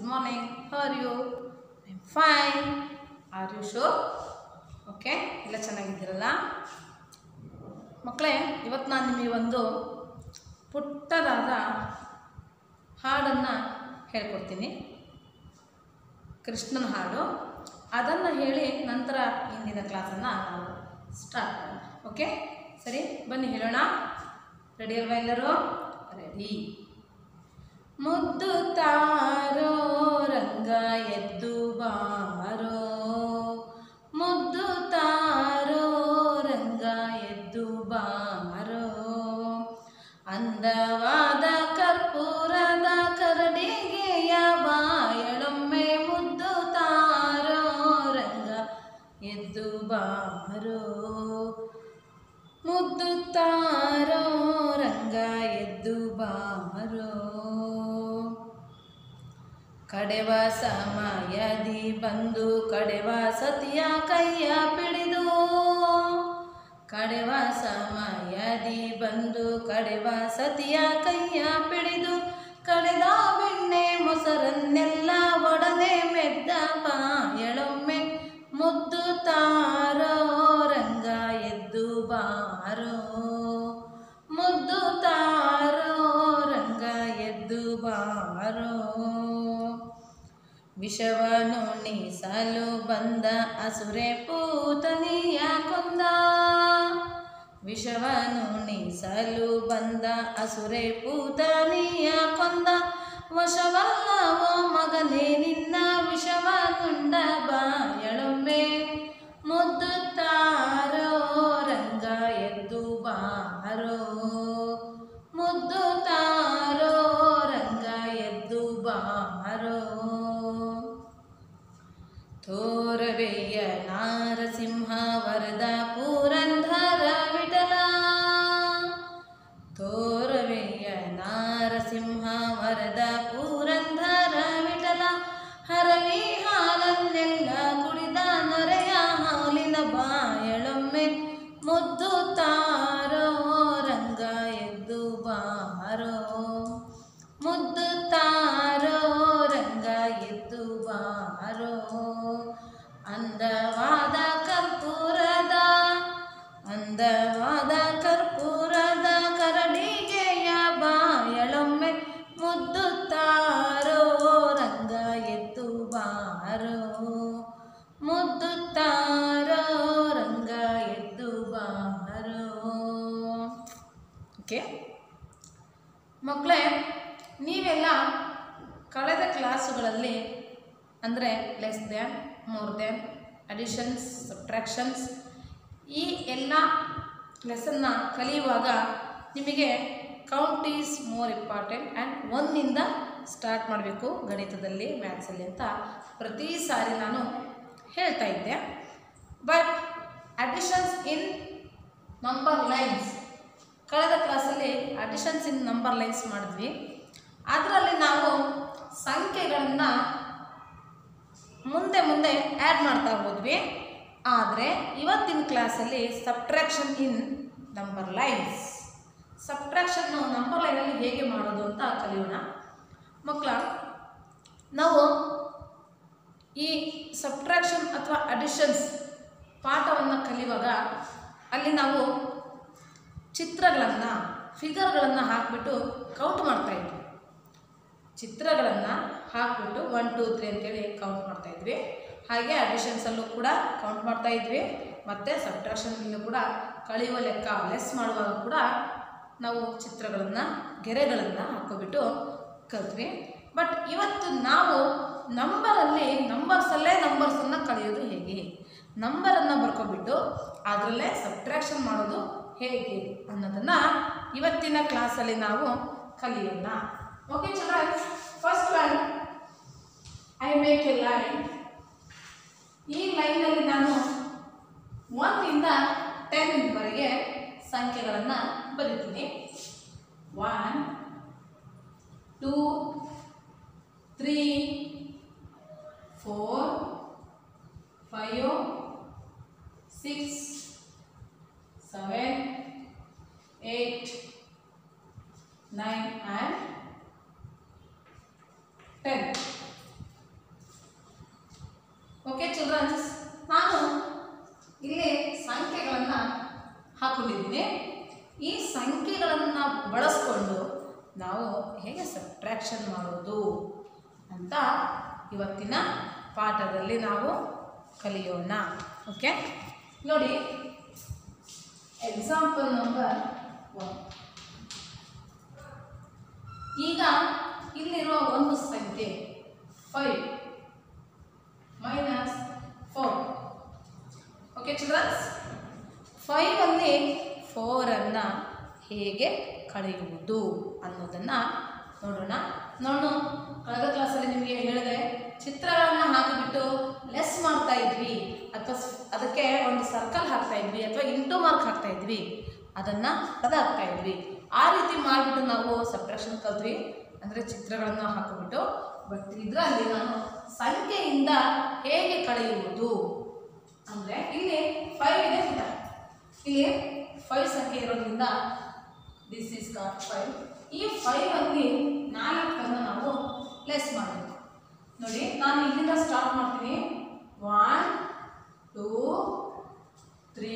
morning are you I fine are you sure okay ಎಲ್ಲ ಚೆನ್ನಾಗಿದ್ದೀರಲ್ಲ ಮಕ್ಕಳೇ ಇವತ್ತು ನಾನು ನಿಮಗೆ ಒಂದು ಪುಟ್ಟದಾದ ಹಾಡನ್ನು ಹೇಳ್ಕೊಡ್ತೀನಿ ಕೃಷ್ಣನ ಹಾಡು ಅದನ್ನು ಹೇಳಿ ನಂತರ ಇಂದಿನ ಕ್ಲಾಸನ್ನು ನಾವು ಸ್ಟಾರ್ಟ್ ಮಾಡೋಣ ಓಕೆ ಸರಿ ಬನ್ನಿ ಹೇಳೋಣ ರೆಡಿ ಅಲ್ವಾ ಎಲ್ಲರೂ ರೆಡಿ ಮುದ್ದು ತಾರೋ ರಂಗ ಎದ್ದು ಬಾರೋ ಮುದ್ದು ತಾರೋ ರಂಗ ಎದ್ದು ಬಾರೋ ಅಂದವಾದ ಕರ್ಪೂರದ ಕರಡಿಗೆಯ ಬಾಯಳೊಮ್ಮೆ ಮುದ್ದು ತಾರೋ ರಂಗ ಎದ್ದು ಬಾರೋ ಮುದ್ದು ತಾರೋ ರಂಗ ಎದ್ದು ಬಾರೋ ಕಡೆವ ಸಮಯದಿ ಬಂದು ಕಡೆವ ಸತಿಯ ಕೈಯ ಪಿಡಿದು ಕಡೆವ ಸಮಯದಿ ಬಂದು ಕಡೆವ ಸತಿಯ ಕೈಯ ಪಿಡಿದು ಕಡೆದ ಬೆಣ್ಣೆ ಮೊಸರನ್ನೆಲ್ಲ ಒಡನೆ ಮೆದ್ದ ಬಾಯಳೊಮ್ಮೆ ಮುದ್ದು ತಾರೋ ರಂಗ ಎದ್ದು ಬಾರೋ ಮುದ್ದು ತಾರೋ ರಂಗ ಎದ್ದು ಬಾರೋ ವಿಷವನುಣಿಸಲು ಬಂದ ಅಸುರೆ ಪೂತನಿಯ ಕೊಂದ ವಿಷವನುಣಿಸಲು ಬಂದ ಅಸುರೆ ಪೂತನಿಯ ಕೊಂದ ವಶವಲ್ಲವೋ ಮಗನೇ ನಿನ್ನ ವಿಷವನುಂಡ ಬಾಯಳೊಮ್ಮೆ ಮುದ್ದು ತಾರೋ ರಂಗ ಎದ್ದು ಬಾರೋ ಮುದ್ದು ತಾರೋ ರಂಗ ಎದ್ದು ಬಾರೋ ತೋರವೆಯ ನಾರಸಿಂಹ ವರದ ಪುರಂಧರ ವಿಠಲ ತೋರವೆಯ ನಾರಸಿಂಹ ವರದ ಪುರಂಧರ ವಿಠಲ ಹರವಿ ಹಾಲನ್ನೆಲ್ಲ ಕುಡಿದ ನೊರೆಯ ಹಾಲಿನ ಬಾಯಳೊಮ್ಮೆ ಮುದ್ದು ತಾರೋ ರಂಗ ಎದ್ದು ಬಾರೋ ಮುದ್ದು ತಾರೋ ರಂಗ ಎದ್ದು ಬಾರೋ ಅಂದವಾದ ಕರ್ಪೂರದ ಅಂದವಾದ ಕರ್ಪೂರದ ಕರಡಿಗೆಯ ಬಾಯಳೊಮ್ಮೆ ಮುದ್ದು ತಾರೋ ರಂಗ ಎದ್ದು ಬಾರೋ ಮುದ್ದು ತಾರೋ ರಂಗ ಎದ್ದು ಬಾರೋ ಓಕೆ ಮಕ್ಕಳೇ ನೀವೆಲ್ಲ ಕಳೆದ ಕ್ಲಾಸುಗಳಲ್ಲಿ ಅಂದರೆ less than more than additions subtractions ಈ ಎಲ್ಲ ಲೆಸನ್ನ ಕಲಿಯುವಾಗ ನಿಮಗೆ count is more important and ಒಂದಿಂದ ಸ್ಟಾರ್ಟ್ ಮಾಡಬೇಕು ಗಣಿತದಲ್ಲಿ ಮ್ಯಾಥ್ಸಲ್ಲಿ ಅಂತ ಪ್ರತಿ ಸಾರಿ ನಾನು ಹೇಳ್ತಾ ಇದ್ದೆ but additions in number lines ಕಳೆದ ಕ್ಲಾಸಲ್ಲಿ ಅಡಿಷನ್ಸ್ ಇನ್ ನಂಬರ್ ಲೈನ್ಸ್ ಮಾಡಿದ್ವಿ ಅದರಲ್ಲಿ ನಾವು ಸಂಖ್ಯೆಗಳನ್ನು ಮುಂದೆ ಮುಂದೆ ಆ್ಯಡ್ ಮಾಡ್ತಾ ಹೋದ್ವಿ ಆದರೆ ಇವತ್ತಿನ ಕ್ಲಾಸಲ್ಲಿ ಸಬ್ಟ್ರಾಕ್ಷನ್ ಇನ್ ನಂಬರ್ ಲೈನ್ಸ್ ಸಬ್ಟ್ರಾಕ್ಷನ್ನು ನಂಬರ್ ಲೈನಲ್ಲಿ ಹೇಗೆ ಮಾಡೋದು ಅಂತ ಕಲಿಯೋಣ ಮಕ್ಕಳ ನಾವು ಈ ಸಬ್ಟ್ರಾಕ್ಷನ್ ಅಥವಾ ಅಡಿಷನ್ಸ್ ಪಾಠವನ್ನು ಕಲಿಯುವಾಗ ಅಲ್ಲಿ ನಾವು ಚಿತ್ರಗಳನ್ನು ಫಿಗರ್ಗಳನ್ನು ಹಾಕಿಬಿಟ್ಟು ಕೌಂಟ್ ಮಾಡ್ತಾಯಿದ್ವಿ ಚಿತ್ರಗಳನ್ನು ಹಾಕಿಬಿಟ್ಟು ಒನ್ ಟೂ ತ್ರೀ ಅಂತೇಳಿ ಕೌಂಟ್ ಮಾಡ್ತಾಯಿದ್ವಿ ಹಾಗೆ ಅಡಿಷನ್ಸಲ್ಲೂ ಕೂಡ ಕೌಂಟ್ ಮಾಡ್ತಾಯಿದ್ವಿ ಮತ್ತು ಸಬ್ಟ್ರಾಕ್ಷನ್ನಲ್ಲೂ ಕೂಡ ಕಳೆಯುವ ಲೆಕ್ಕ ಲೆಸ್ ಮಾಡುವಾಗ ಕೂಡ ನಾವು ಚಿತ್ರಗಳನ್ನು ಗೆರೆಗಳನ್ನು ಹಾಕ್ಕೊಬಿಟ್ಟು ಕಲ್ತ್ವಿ ಬಟ್ ಇವತ್ತು ನಾವು ನಂಬರಲ್ಲಿ ನಂಬರ್ಸಲ್ಲೇ ನಂಬರ್ಸನ್ನು ಕಳೆಯೋದು ಹೇಗೆ ನಂಬರನ್ನು ಬರ್ಕೊಬಿಟ್ಟು ಅದರಲ್ಲೇ ಸಬ್ಟ್ರಾಕ್ಷನ್ ಮಾಡೋದು ಹೇಗೆ ಅನ್ನೋದನ್ನು ಇವತ್ತಿನ ಕ್ಲಾಸಲ್ಲಿ ನಾವು ಕಲಿಯೋಣ okay childrens first one I make a line ಈ ಲೈನಲ್ಲಿ ನಾನು ಒಂದಿಂದ ಟೆನ್ವರೆಗೆ ಸಂಖ್ಯೆಗಳನ್ನು ಬರೀತೀನಿ one two three four five six seven eight nine and ten ನಾವು ಹೇಗೆ ಸಬ್ಟ್ರಾಕ್ಷನ್ ಮಾಡೋದು ಅಂತ ಇವತ್ತಿನ ಪಾಠದಲ್ಲಿ ನಾವು ಕಲಿಯೋಣ ಓಕೆ ನೋಡಿ ಎಕ್ಸಾಂಪಲ್ ನಂಬರ್ ಒನ್ ಈಗ ಇಲ್ಲಿರುವ ಒಂದು ಸಂಖ್ಯೆ five minus four okay childrens ಫೈವಲ್ಲಿ ಫೋರನ್ನು ಹೇಗೆ ಕಳೆಯುವುದು ಅನ್ನೋದನ್ನು ನೋಡೋಣ ನೋಡು ಕಳೆದ ಕ್ಲಾಸಲ್ಲಿ ನಿಮಗೆ ಹೇಳಿದೆ ಚಿತ್ರಗಳನ್ನು ಹಾಕಿಬಿಟ್ಟು ಲೆಸ್ ಮಾಡ್ತಾ ಇದ್ವಿ ಅಥವಾ ಸ್- ಅದಕ್ಕೆ ಒಂದು ಸರ್ಕಲ್ ಹಾಕ್ತಾ ಇದ್ವಿ ಅಥವಾ ಇಂಟು ಮಾರ್ಕ್ ಹಾಕ್ತಾ ಇದ್ವಿ ಅದನ್ನು ಹಾಕ್ತಾ ಇದ್ವಿ ಆ ರೀತಿ ಮಾಡಿಬಿಟ್ಟು ನಾವು ಸಪ್ರೇಷನ್ ಕಲ್ತ್ವಿ ಅಂದರೆ ಚಿತ್ರಗಳನ್ನು ಹಾಕಿಬಿಟ್ಟು ಬಟ್ ಇದರಲ್ಲಿ ನಾನು ಸಂಖ್ಯೆಯಿಂದ ಹೇಗೆ ಕಳೆಯುವುದು ಅಂದರೆ ಇಲ್ಲಿ ಫೈವ್ ಇದೆ ಪುಟ ಇಲ್ಲಿ ಫೈವ್ ಸಂಖ್ಯೆ ಇರೋದ್ರಿಂದ ದಿಸ್ ಈಸ್ ಕಾಟ್ ಫೈವ್ ಈ ಫೈವ್ ಅಲ್ಲಿ ನಾಲ್ಕನ್ನು ನಾವು ಲೆಸ್ ಮಾಡಬೇಕು ನೋಡಿ ನಾನು ಇಲ್ಲಿಂದ ಸ್ಟಾರ್ಟ್ ಮಾಡ್ತೀನಿ one two three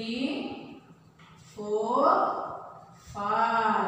four five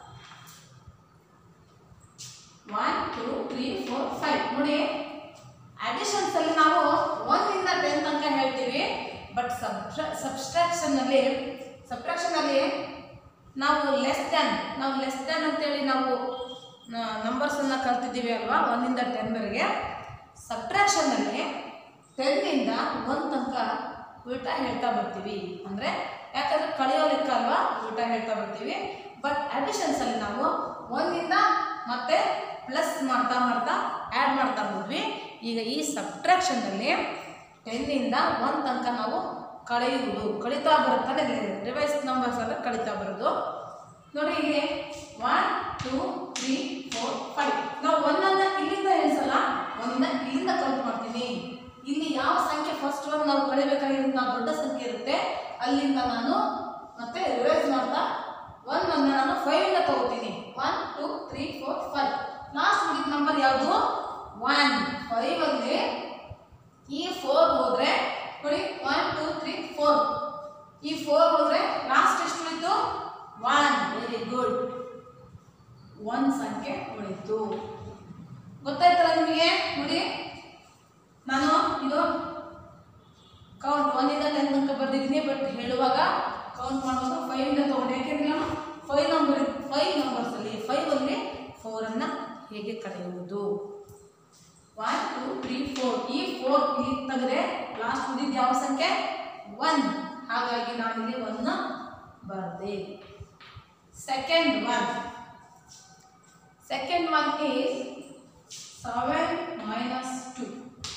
one two three four five ನೋಡಿ ಅಡಿಷನ್ಸ್ ಅಲ್ಲಿ ನಾವು ಒಂದಿಂದ ಟೆನ್ ತನಕ ಹೇಳ್ತೀವಿ ಬಟ್ ಸಬ್ಸ್ಟ್ರಾಕ್ಷನ್ ಅಲ್ಲಿ ಸಬ್ಟ್ರಾಕ್ಷನ್ ಅಲ್ಲಿ ನಾವು ಲೆಸ್ ದ್ಯಾನ್ ನಾವು ಲೆಸ್ ದ್ಯಾನ್ ಅಂತೇಳಿ ನಾವು ನಂಬರ್ಸ್ ಅನ್ನ ಕಲ್ತಿದ್ದೀವಿ ಅಲ್ವಾ ಒಂದಿಂದ ಟೆನ್ವರೆಗೆ ಸಬ್ಟ್ರಾಕ್ಷನ್ ಅಲ್ಲಿ ಟೆನ್ನಿಂದ ಒಂದು ತನಕ ಉಲ್ಟಾ ಹೇಳ್ತಾ ಬರ್ತೀವಿ ಅಂದರೆ ಯಾಕಂದ್ರೆ ಕಳೆಯೋ ಲೆಕ್ಕ ಅಲ್ವಾ ಉಲ್ಟಾ ಹೇಳ್ತಾ ಬರ್ತೀವಿ ಬಟ್ ಅಡಿಷನ್ಸ್ ಅಲ್ಲಿ ನಾವು ಒಂದಿಂದ ಮತ್ತೆ ಪ್ಲಸ್ ಮಾಡ್ತಾ ಮಾಡ್ತಾ ಆ್ಯಡ್ ಮಾಡ್ತಾ ಹೋದ್ವಿ ಈಗ ಈ ಸಬ್ಟ್ರಾಕ್ಷನ್ನಲ್ಲಿ ಟೆನ್ನಿಂದ ಒಂದು ತನಕ ನಾವು ಕಳೆಯುವುದು ಕಳೀತಾ ಬರುತ್ತಾನೆ ರಿವೈಸ್ ನಂಬರ್ಸ್ ಅಂದರೆ ಕಳೀತಾ ಬರೋದು ನೋಡಿ ಇಲ್ಲಿ one two three four five ನಾವು ಒಂದನ್ನ ಇಲ್ಲಿಂದ ಎಣಿಸಲ್ಲ ಒಂದನ್ನ ಇಲ್ಲಿಂದ ಕೌಂಟ್ ಮಾಡ್ತೀನಿ ಇಲ್ಲಿ ಯಾವ ಸಂಖ್ಯೆ ಫಸ್ಟ್ ಒನ್ ನಾವು ಕಳಿಬೇಕಾಗಿರುತ್ತೆ ನಾವು ದೊಡ್ಡ ಸಂಖ್ಯೆ ಇರುತ್ತೆ ಅಲ್ಲಿಂದ ನಾನು ಮತ್ತೆ ರಿವೈಸ್ ಮಾಡ್ತಾ ಒಂದನ್ನ ನಾನು ಫೈವ್ ಇಂದ ತಗೋತೀನಿ one two three four five last ಉಳಿದ ನಂಬರ್ ಯಾವುದು ಒನ್ ಫೈವ್ ಅಲ್ಲಿ ಈ ಫೋರ್ ಹೋದ್ರೆ ನೋಡಿ ಒನ್ ಟೂ ತ್ರೀ ಫೋರ್ ಈ ಫೋರ್ ಹೋದ್ರೆ ಲಾಸ್ಟ್ ಎಷ್ಟು ಉಳಿತು ಒನ್ ವೆರಿ ಗುಡ್ ಒನ್ ಸಂಖ್ಯೆ ಉಳಿತು ಗೊತ್ತಾಯ್ತಲ್ಲ ನಿಮಗೆ ನೋಡಿ ನಾನು ಇದು ಕೌಂಟ್ ಒಂದಿಂದ ಟೆನ್ ತನಕ ಬರ್ದಿದ್ದೀನಿ ಬಟ್ ಹೇಳುವಾಗ ಕೌಂಟ್ ಮಾಡುವಾಗ ಫೈವ್ ಇಂದ ತಗೊಂಡೆ ಯಾಕೆಂದ್ರೆ ನಾನು ಫೈವ್ ನಂಬರ್ ಫೈವ್ ನಂಬರ್ಸಲ್ಲಿ ಫೈವ್ ಅಲ್ಲಿ ಫೋರನ್ನು ಹೇಗೆ ಕಳೆಯುವುದು ಒನ್ ಟೂ ತ್ರೀ ಫೋರ್ ಈ ಫೋರ್ ಇಲ್ಲಿ ತೆಗೆದ್ರೆ ಲಾಸ್ಟ್ ಉಳಿದಿದ್ದು ಯಾವ ಸಂಖ್ಯೆ ಒನ್ ಹಾಗಾಗಿ ನಾನು ಇಲ್ಲಿ ಒನ್ನ ಬರ್ದೆ second one second one is seven minus two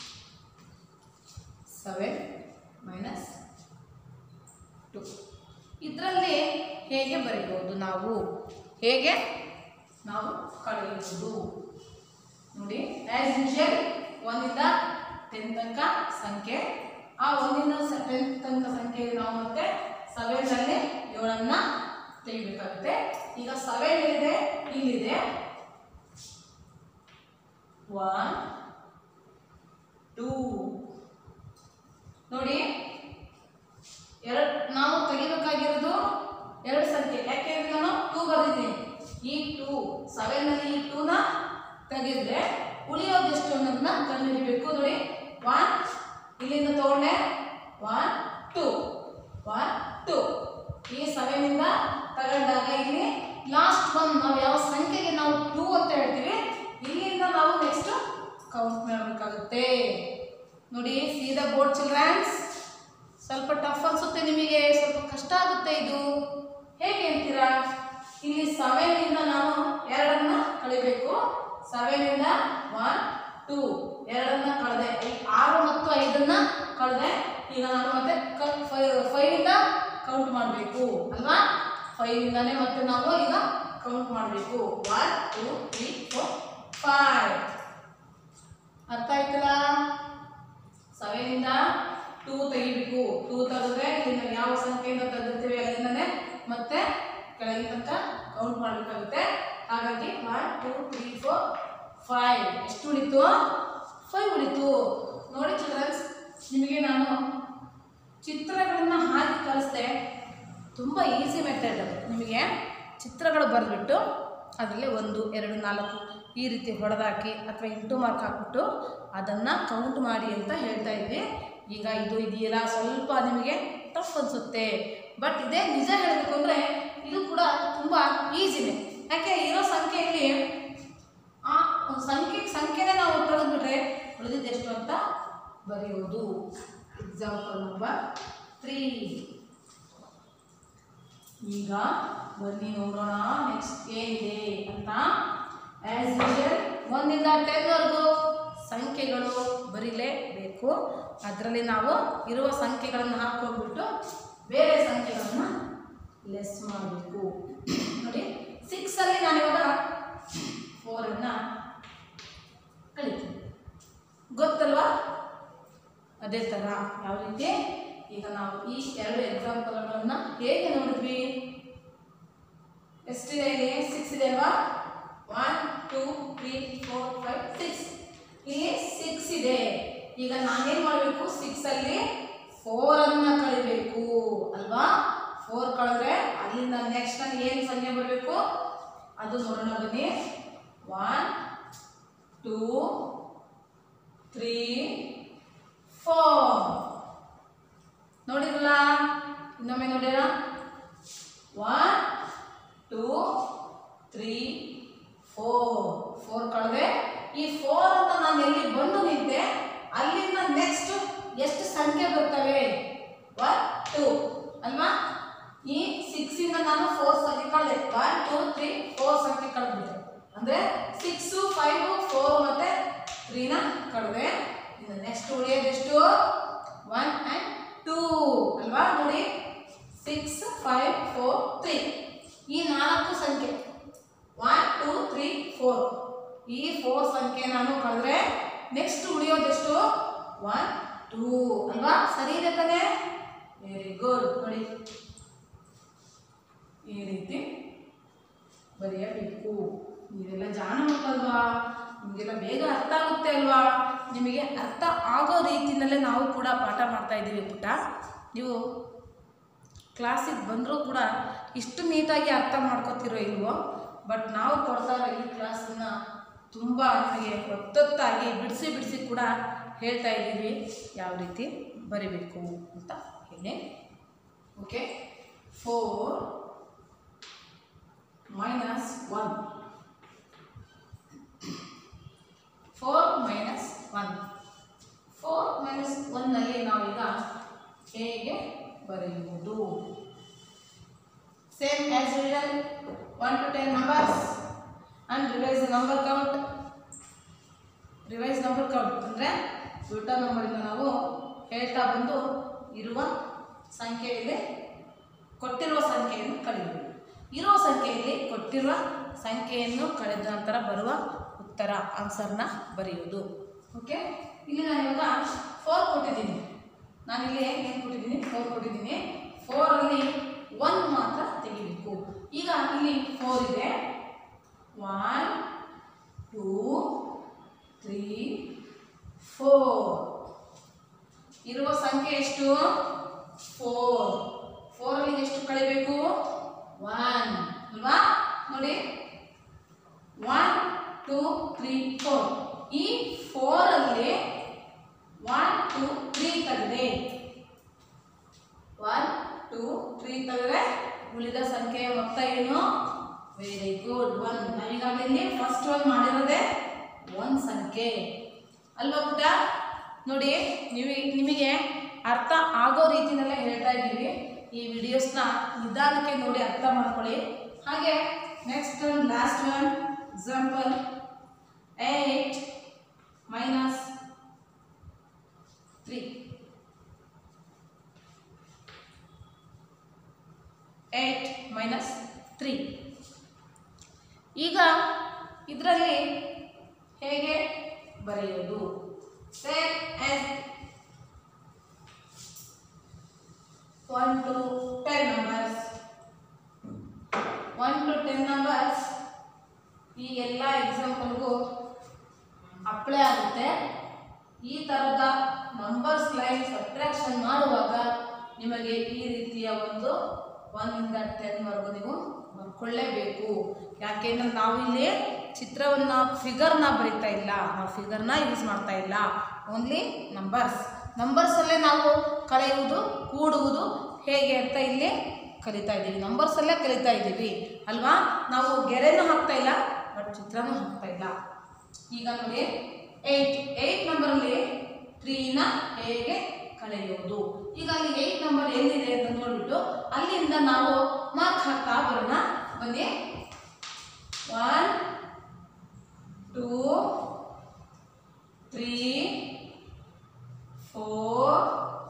seven minus two ಇದರಲ್ಲಿ ಹೇಗೆ ಬರೆಯಬಹುದು ನಾವು ಹೇಗೆ ನಾವು ಕಳೆಯುವುದು ನೋಡಿ ಆ್ಯಸ್ ಯೂಶಲ್ ಒಂದಿಂದ ಟೆನ್ ತನಕ ಸಂಖ್ಯೆ ಆ ಒಂದಿಂದ ಟೆನ್ ತನಕ ಸಂಖ್ಯೆ ನಾವು ಮತ್ತೆ ಸೆವೆನಲ್ಲಿ ಏಳನ್ನ ತೆಗಿಬೇಕಾಗುತ್ತೆ ಈಗ ಸೆವೆನ್ ಎಲ್ಲಿದೆ ಇಲ್ಲಿದೆ ಒನ್ ಟೂ ನೋಡಿ ಎರಡು ನಾವು ತೆಗಿಬೇಕಾಗಿರೋದು ಎರಡು ಸಂಖ್ಯೆ ಯಾಕೆ ಅಂದ್ರೆ ನಾನು ಟೂ ಬರ್ದಿದ್ದೀನಿ ಈ ಟೂ ಸೆವೆನ್ ಅಲ್ಲಿ ಈ ಟೂನ ತೆಗೆದ್ರೆ ಉಳಿಯೋದು ಎಷ್ಟು ಅನ್ನೋದನ್ನ ಕಂಡುಹಿಡಿಬೇಕು ನೋಡಿ ಒನ್ ಇಲ್ಲಿಂದ ತಗೊಂಡೆ ಒನ್ ಟೂ ಒನ್ ಟೂ ಈ ಸೆವೆನಿಂದ ತಗೊಂಡಾಗ ಇಲ್ಲಿ ಲಾಸ್ಟ್ ಒನ್ ನಾವು ಯಾವ ಸಂಖ್ಯೆಗೆ ನಾವು ಟೂ ಅಂತ ಹೇಳ್ತೀವಿ ಇಲ್ಲಿಂದ ನಾವು ನೆಕ್ಸ್ಟ್ ಕೌಂಟ್ ಮಾಡಬೇಕಾಗುತ್ತೆ ನೋಡಿ ಸೀದಾ ಬೋರ್ಡ್ ಚಿಲ್ಡ್ರನ್ಸ್ ಸ್ವಲ್ಪ ಟಫ್ ಅನ್ಸುತ್ತೆ ನಿಮಗೆ ಸ್ವಲ್ಪ ಕಷ್ಟ ಆಗುತ್ತೆ ಇದು ಹೇಗೆ ಅಂತೀರಾ ಇಲ್ಲಿ ಸೆವೆನಿಂದ ನಾನು ಎರಡನ್ನ ಕಳಿಬೇಕು ಸೆವೆನಿಂದ ಒನ್ ಟೂ ಎರಡನ್ನ ಕಳೆದೆ ಈ ಆರು ಮತ್ತು ಐದನ್ನ ಕಳೆದೆ ಈಗ ನಾನು ಮತ್ತೆ ಫೈವ್ ಇಂದ ಕೌಂಟ್ ಮಾಡಬೇಕು ಅಲ್ವಾ ಫೈವ್ ಇಂದಾನೆ ಮತ್ತೆ ನಾವು ಈಗ ಕೌಂಟ್ ಮಾಡಬೇಕು one two three four five ಅರ್ಥ ಆಯ್ತಲ್ಲ ಸೆವೆನಿಂದ ಟೂ ತೆಗಿಬೇಕು ಟೂ ತೆಗೆದ್ರೆ ಇಲ್ಲಿಂದ ಯಾವ ಸಂಖ್ಯೆಯಿಂದ ತೆಗೆದಿರ್ತೀವಿ ಅಲ್ಲಿಂದನೇ ಮತ್ತೆ ಕೆಳಗಿನ ತನಕ ಕೌಂಟ್ ಮಾಡಬೇಕಾಗುತ್ತೆ ಹಾಗಾಗಿ one two three four five ಎಷ್ಟು ಉಳಿತು ಫೈವ್ ಉಳಿತು ನೋಡಿ ಚಿಲ್ಡ್ರನ್ಸ್ ನಿಮಗೆ ನಾನು ಚಿತ್ರಗಳನ್ನು ಹಾಕಿ ಕಳಿಸ್ದೆ ತುಂಬ ಈಸಿ ಮೆಥಡ್ ನಿಮಗೆ ಚಿತ್ರಗಳು ಬರೆದ್ಬಿಟ್ಟು ಅದರಲ್ಲಿ ಒಂದು ಎರಡು ನಾಲ್ಕು ಈ ರೀತಿ ಹೊಡೆದಾಕಿ ಅಥವಾ ಇಂಟು ಮಾರ್ಕ್ ಹಾಕ್ಬಿಟ್ಟು ಅದನ್ನು ಕೌಂಟ್ ಮಾಡಿ ಅಂತ ಹೇಳ್ತಾ ಇದ್ವಿ ಈಗ ಇದು ಇದೆಯಲ್ಲ ಸ್ವಲ್ಪ ನಿಮಗೆ ಟಫ್ ಅನಿಸುತ್ತೆ ಬಟ್ ಇದೇ ನಿಜ ಹೇಳಬೇಕು ಅಂದರೆ ಇದು ಕೂಡ ತುಂಬ ಈಸಿನೇ ಯಾಕೆ ಇರೋ ಸಂಖ್ಯೆಯಲ್ಲಿ ಆ ಒಂದು ಸಂಖ್ಯೆ ಸಂಖ್ಯೆನೇ ನಾವು ತೆಗೆದುಬಿಟ್ರೆ ಉಳಿದಿದ್ದೆಷ್ಟು ಅಂತ ಬರೆಯುವುದು ಎಕ್ಸಾಂಪಲ್ ನಂಬರ್ ತ್ರೀ ಈಗ ಬನ್ನಿ ನೋಡೋಣ ನೆಕ್ಸ್ಟ್ ಏನಿದೆ ಅಂತ ಆ್ಯಸ್ ಯೂಶಲ್ ಒಂದಿಂದ ಟೆನ್ವರೆಗೂ ಸಂಖ್ಯೆಗಳು ಬರೀಲೇಬೇಕು ಅದರಲ್ಲಿ ನಾವು ಇರುವ ಸಂಖ್ಯೆಗಳನ್ನು ಹಾಕ್ಕೊಂಡ್ಬಿಟ್ಟು ಬೇರೆ ಸಂಖ್ಯೆಗಳನ್ನು ಲೆಸ್ ಮಾಡಬೇಕು ನೋಡಿ ಸಿಕ್ಸಲ್ಲಿ ನಾನಿವಾಗ ಫೋರನ್ನು ಕಳಿತೀನಿ ಗೊತ್ತಲ್ವಾ ಅದೇ ಥರ ಯಾವ ರೀತಿ ಈಗ ನಾವು ಈ ಎರಡು ಎಕ್ಸಾಂಪಲ್ಗಳನ್ನು ಹೇಗೆ ನೋಡಿದ್ವಿ ಎಷ್ಟಿದೆ ಇಲ್ಲಿ ಸಿಕ್ಸ್ ಇದೆ ಅಲ್ವಾ one two three four five six ಇಲ್ಲಿ ಸಿಕ್ಸ್ ಇದೆ ಈಗ ನಾನೇನು ಮಾಡಬೇಕು ಸಿಕ್ಸಲ್ಲಿ ಫೋರನ್ನು ಕಳಿಬೇಕು ಅಲ್ವಾ ಫೋರ್ ಕಳೆದ್ರೆ ಅಲ್ಲಿಂದ ನೆಕ್ಸ್ಟ್ ನಾನು ಏನು ಸಂಖ್ಯೆ ಬರಬೇಕು ಅದು ನೋಡೋಣ ಬನ್ನಿ ಒನ್ ಟೂ ತ್ರೀ ಫೋರ್ ನೋಡಿರಲ್ಲ ಇನ್ನೊಮ್ಮೆ ನೋಡಿರ one two three four four ಕಳೆದೆ ಈ ಫೋರ್ ಅಂತ ನಾನು ಎಲ್ಲಿ ಬಂದು ನಿಂತೆ ಅಲ್ಲಿಂದ ನೆಕ್ಸ್ಟ್ ಎಷ್ಟು ಸಂಖ್ಯೆ ಬರ್ತವೆ ಒನ್ ಟೂ ಅಲ್ವಾ ಈ ಸಿಕ್ಸಿಂದ ನಾನು ಫೋರ್ ಸಂಖ್ಯೆ ಕಳೆದೆ ಒನ್ ಟೂ ತ್ರೀ ಫೋರ್ ಸಂಖ್ಯೆ ಕಳೆದ್ಬಿಟ್ಟೆ ಅಂದರೆ ಸಿಕ್ಸು ಫೈವ್ ಫೋರ್ ಮತ್ತೆ ತ್ರೀನ ಕಳೆದೆ ಇನ್ನು ನೆಕ್ಸ್ಟ್ ಉಳಿಯೋದೆಷ್ಟು ಒನ್ ಆ್ಯಂಡ್ ಟೂ ಅಲ್ವಾ ನೋಡಿ ಸಿಕ್ಸ್ ಫೈವ್ ಫೋರ್ ತ್ರೀ ಈ ನಾಲ್ಕು ಸಂಖ್ಯೆ ಒನ್ ಟೂ ತ್ರೀ ಫೋರ್ ಈ ಫೋರ್ ಸಂಖ್ಯೆ ನಾನು ಕಳೆದ್ರೆ ನೆಕ್ಸ್ಟ್ ಉಳಿಯೋದೆಷ್ಟು ಒನ್ ಟೂ ಅಲ್ವಾ ಸರಿ ಇದೆ ತಾನೇ ವೆರಿ ಗುಡ್ ನೋಡಿ ಈ ರೀತಿ ಬರೆಯಬೇಕು ನೀವೆಲ್ಲ ಜಾಣ ಮಕ್ಕಳಲ್ವಾ ನಿಮಗೆಲ್ಲ ಬೇಗ ಅರ್ಥ ಆಗುತ್ತೆ ಅಲ್ವಾ ನಿಮಗೆ ಅರ್ಥ ಆಗೋ ರೀತಿಯಲ್ಲೇ ನಾವು ಕೂಡ ಪಾಠ ಮಾಡ್ತಾ ಇದ್ದೀವಿ ಪುಟ್ಟ ನೀವು ಕ್ಲಾಸಿಗೆ ಬಂದರೂ ಕೂಡ ಇಷ್ಟು ನೀಟಾಗಿ ಅರ್ಥ ಮಾಡ್ಕೋತಿರೋ ಇಲ್ವೋ ಬಟ್ ನಾವು ಕೊಡ್ತಾ ಇರೋ ಈ ಕ್ಲಾಸನ್ನು ತುಂಬ ನಿಮಗೆ ಒತ್ತೊತ್ತಾಗಿ ಬಿಡಿಸಿ ಬಿಡಿಸಿ ಕೂಡ ಹೇಳ್ತಾ ಇದ್ದೀವಿ ಯಾವ ರೀತಿ ಬರಿಬೇಕು ಅಂತ ಹೇಳಿ okay four minus one four minus one four minus ಒನ್ನಲ್ಲಿ ನಾವೀಗ ಹೇಗೆ ಬರೆಯುವುದು same as usual one to ten numbers and revise number count revise number count ಅಂದರೆ ದೊಡ್ಡ ನಂಬರಿಂದ ನಾವು ಹೇಳ್ತಾ ಬಂದು ಇರುವ ಸಂಖ್ಯೆಯಲ್ಲಿ ಕೊಟ್ಟಿರುವ ಸಂಖ್ಯೆಯನ್ನು ಕಳೆಯುವುದು ಇರುವ ಸಂಖ್ಯೆಯಲ್ಲಿ ಕೊಟ್ಟಿರುವ ಸಂಖ್ಯೆಯನ್ನು ಕಳೆದ ನಂತರ ಬರುವ ಉತ್ತರ ಆನ್ಸರ್ನ ಬರೆಯುವುದು ಓಕೆ ಇಲ್ಲಿ ನಾನು ಇವಾಗ ಫೋರ್ ಕೊಟ್ಟಿದ್ದೀನಿ ನಾನಿಲ್ಲಿ ಏನು ಕೊಟ್ಟಿದ್ದೀನಿ ಫೋರ್ ಕೊಟ್ಟಿದ್ದೀನಿ ಫೋರಲ್ಲಿ ಒನ್ ಮಾತ್ರ ತೆಗಿಬೇಕು ಈಗ ಇಲ್ಲಿ ಫೋರ್ ಇದೆ ಒನ್ ಟೂ ತ್ರೀ ಫೋರ್ ಇರುವ ಸಂಖ್ಯೆ ಎಷ್ಟು ಫೋರ್ ಫೋರಲ್ಲಿ ಎಷ್ಟು ಕಳಿಬೇಕು ಒನ್ ಅಲ್ವಾ ನೋಡಿ ಒನ್ ಟೂ ತ್ರೀ ಫೋರ್ ಈ ಫೋರಲ್ಲಿ ಒನ್ ಟೂ ತ್ರೀ ತೆಗೆದೆ ಒನ್ ಟೂ ತ್ರೀ ತೆಗೆದ್ರೆ ಉಳಿದ ಸಂಖ್ಯೆಯ ಮೊತ್ತ ಏನು ವೆರಿ ಗುಡ್ ಒನ್ ನಾವೀಗಾಗಲೇ ಫಸ್ಟ್ ಒನ್ ಮಾಡಿರೋದೇ ಒಂದು ಸಂಖ್ಯೆ ಅಲ್ವಾ ಪುಟ್ಟ ನೋಡಿ ನೀವು ನಿಮಗೆ ಅರ್ಥ ಆಗೋ ರೀತಿಯಲ್ಲೇ ಹೇಳ್ತಾ ಇದ್ದೀವಿ ಈ ವಿಡಿಯೋಸ್ನ ನಿಧಾನಕ್ಕೆ ನೋಡಿ ಅರ್ಥ ಮಾಡ್ಕೊಳ್ಳಿ ಹಾಗೆ next one last one example eight minus three eight minus three ಈಗ ಇದರಲ್ಲಿ ಹೇಗೆ ಬರೆಯೋದು same as one to ten numbers one to ten numbers ಈ ಎಲ್ಲ ಎಕ್ಸಾಂಪಲ್ಗೂ ಅಪ್ಲೈ ಆಗುತ್ತೆ ಈ ಥರದ ನಂಬರ್ಸ್ ಲೈನ್ ಸಬ್ಟ್ರಾಕ್ಷನ್ ಮಾಡುವಾಗ ನಿಮಗೆ ಈ ರೀತಿಯ ಒಂದು ಒನ್ನಿಂದ ಟೆನ್ವರೆಗೂ ನೀವು ಬರ್ಕೊಳ್ಳೇಬೇಕು ಯಾಕೆಂದ್ರೆ ನಾವು ಇಲ್ಲಿ ಚಿತ್ರವನ್ನ ಫಿಗರ್ನ ಬರಿತಾ ಇಲ್ಲ ನಾವು ಫಿಗರ್ನ ಯೂಸ್ ಮಾಡ್ತಾ ಇಲ್ಲ ಓನ್ಲಿ ನಂಬರ್ಸ್ ನಂಬರ್ಸಲ್ಲೇ ನಾವು ಕಳೆಯುವುದು ಕೂಡುವುದು ಹೇಗೆ ಅಂತ ಇಲ್ಲಿ ಕಲಿತಾ ಇದ್ದೀವಿ ನಂಬರ್ಸಲ್ಲೇ ಕಲಿತಾ ಇದ್ದೀವಿ ಅಲ್ವಾ ನಾವು ಗೆರೆನೂ ಹಾಕ್ತಾ ಇಲ್ಲ ಬಟ್ ಚಿತ್ರನೂ ಹಾಕ್ತಾ ಇಲ್ಲ ಈಗ ನೋಡಿ ಏಯ್ಟ್ ಏಯ್ಟ್ ನಂಬರಲ್ಲಿ ತ್ರೀನ ಹೇಗೆ ಕಳೆಯೋದು ಈಗ ಅಲ್ಲಿ ಏಯ್ಟ್ ನಂಬರ್ ಎಲ್ಲಿದೆ ಅಂತ ನೋಡ್ಬಿಟ್ಟು ಅಲ್ಲಿಂದ ನಾವು ಮಾರ್ಕ್ ಹಾಕ್ತಾ ಬರೋಣ ಬನ್ನಿ one two three four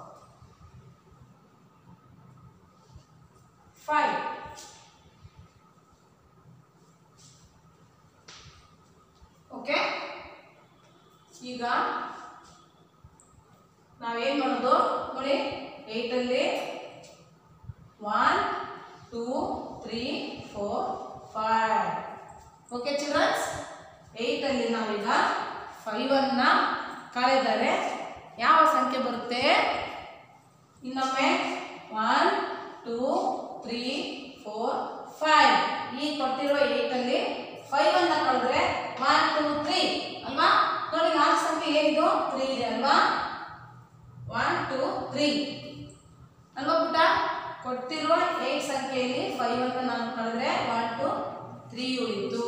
five okay ಈಗ ನಾವೇನು ಮಾಡೋದು ನೋಡಿ ಏಯ್ಟಲ್ಲಿ one two three four five okay childrens ಏಯ್ಟಲ್ಲಿ ನಾವೀಗ ಫೈವನ್ನು ಕಳೆದರೆ ಯಾವ ಸಂಖ್ಯೆ ಬರುತ್ತೆ ಇನ್ನೊಮ್ಮೆ one two three four five ಈ ಕೊಟ್ಟಿರೋ ಏಯ್ಟಲ್ಲಿ ಫೈವನ್ನು ಕಳೆದ್ರೆ ಒನ್ ಟೂ ತ್ರೀ ಅಲ್ವಾ ನೋಡಿ ನಾಲ್ಕು ಸಂಖ್ಯೆ ಏನಿದು ತ್ರೀ ಇದೆ ಅಲ್ವಾ ಒನ್ ಟೂ ತ್ರೀ ಅಲ್ವಾ ಪುಟ ಕೊಟ್ಟಿರುವ ಏಟ್ ಸಂಖ್ಯೆಯಲ್ಲಿ ಫೈವ್ ಅಂತ ನಾನು ಕಳೆದ್ರೆ ಒನ್ ಟು ತ್ರೀ ಉಳಿತು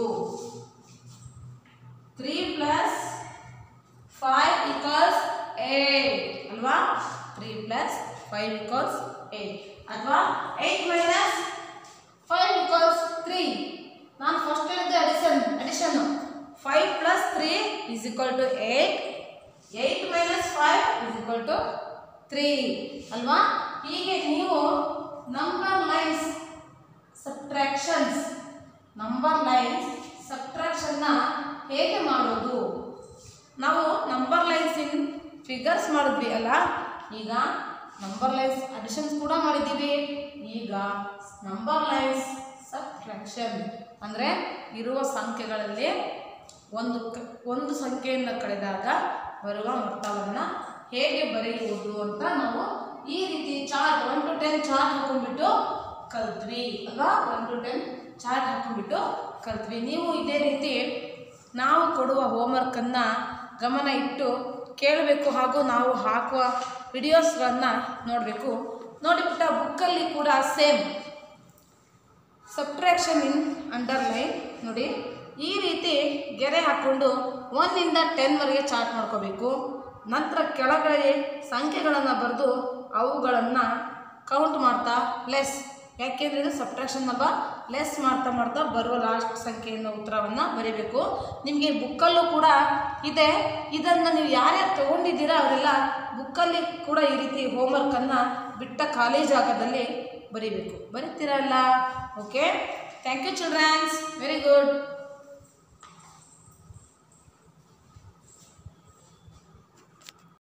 three plus five equals eight ಅಲ್ವಾ three plus five equals eight ಅಥವಾ eight minus five equals three ನಾನು ಫಸ್ಟ್ ಹೇಳಿದ್ದೆ addition addition five plus three is equal to eight eight minus five is equal to three ಅಲ್ವಾ ಹೀಗೆ ನೀವು number lines subtractions number lines ಸಬ್ಟ್ರಾಕ್ಷನ್ನ ಹೇಗೆ ಮಾಡೋದು ನಾವು ನಂಬರ್ ಲೈನ್ಸ್ ಇನ್ ಫಿಗರ್ಸ್ ಮಾಡಿದ್ವಿ ಅಲ್ಲ ಈಗ ನಂಬರ್ ಲೈನ್ಸ್ ಅಡಿಷನ್ಸ್ ಕೂಡ ಮಾಡಿದ್ದೀವಿ ಈಗ ನಂಬರ್ ಲೈನ್ಸ್ ಸಬ್ಟ್ರಾಕ್ಷನ್ ಅಂದರೆ ಇರುವ ಸಂಖ್ಯೆಗಳಲ್ಲಿ ಒಂದು ಕ ಒಂದು ಸಂಖ್ಯೆಯನ್ನು ಕಳೆದಾಗ ಬರುವ ಮೊತ್ತವನ್ನು ಹೇಗೆ ಬರೆಯುವುದು ಅಂತ ನಾವು ಈ ರೀತಿ chart one to ten chart ಹಾಕೊಂಡ್ಬಿಟ್ಟು ಕಲ್ತ್ವಿ ಅಲ್ವಾ ಒನ್ ಟು ಟೆನ್ ಚಾರ್ಟ್ ಹಾಕೊಂಡ್ಬಿಟ್ಟು ಕಲ್ತ್ವಿ ನೀವು ಇದೇ ರೀತಿ ನಾವು ಕೊಡುವ ಹೋಮ್ವರ್ಕನ್ನು ಗಮನ ಇಟ್ಟು ಕೇಳಬೇಕು ಹಾಗೂ ನಾವು ಹಾಕುವ ವಿಡಿಯೋಸ್ಗಳನ್ನು ನೋಡಬೇಕು ನೋಡಿಬಿಟ್ಟ ಬುಕ್ಕಲ್ಲಿ ಕೂಡ ಸೇಮ್ ಸಬ್ಟ್ರಾಕ್ಷನ್ ಇನ್ ಅಂಡರ್ಲೈನ್ ನೋಡಿ ಈ ರೀತಿ ಗೆರೆ ಹಾಕ್ಕೊಂಡು ಒನ್ನಿಂದ ಟೆನ್ವರೆಗೆ ಚಾರ್ಟ್ ಮಾಡ್ಕೋಬೇಕು ನಂತರ ಕೆಳಗಡೆ ಸಂಖ್ಯೆಗಳನ್ನು ಬರೆದು ಅವುಗಳನ್ನು ಕೌಂಟ್ ಮಾಡ್ತಾ ಲೆಸ್ ಯಾಕೆಂದರೆ ಇದು ಸಬ್ಟ್ರಾಕ್ಷನ್ ಅಲ್ವಾ ಲೆಸ್ ಮಾಡ್ತಾ ಮಾಡ್ತಾ ಬರುವ ಲಾಸ್ಟ್ ಸಂಖ್ಯೆಯನ್ನು ಉತ್ತರವನ್ನು ಬರೀಬೇಕು ನಿಮಗೆ ಬುಕ್ಕಲ್ಲೂ ಕೂಡ ಇದೆ ಇದನ್ನು ನೀವು ಯಾರ್ಯಾರು ತೊಗೊಂಡಿದ್ದೀರಾ ಅವರೆಲ್ಲ ಬುಕ್ಕಲ್ಲಿ ಕೂಡ ಈ ರೀತಿ ಹೋಮ್ವರ್ಕನ್ನು ಬಿಟ್ಟ ಖಾಲಿ ಜಾಗದಲ್ಲಿ ಬರೀಬೇಕು ಬರೀತೀರಲ್ಲ okay thank you childrens very good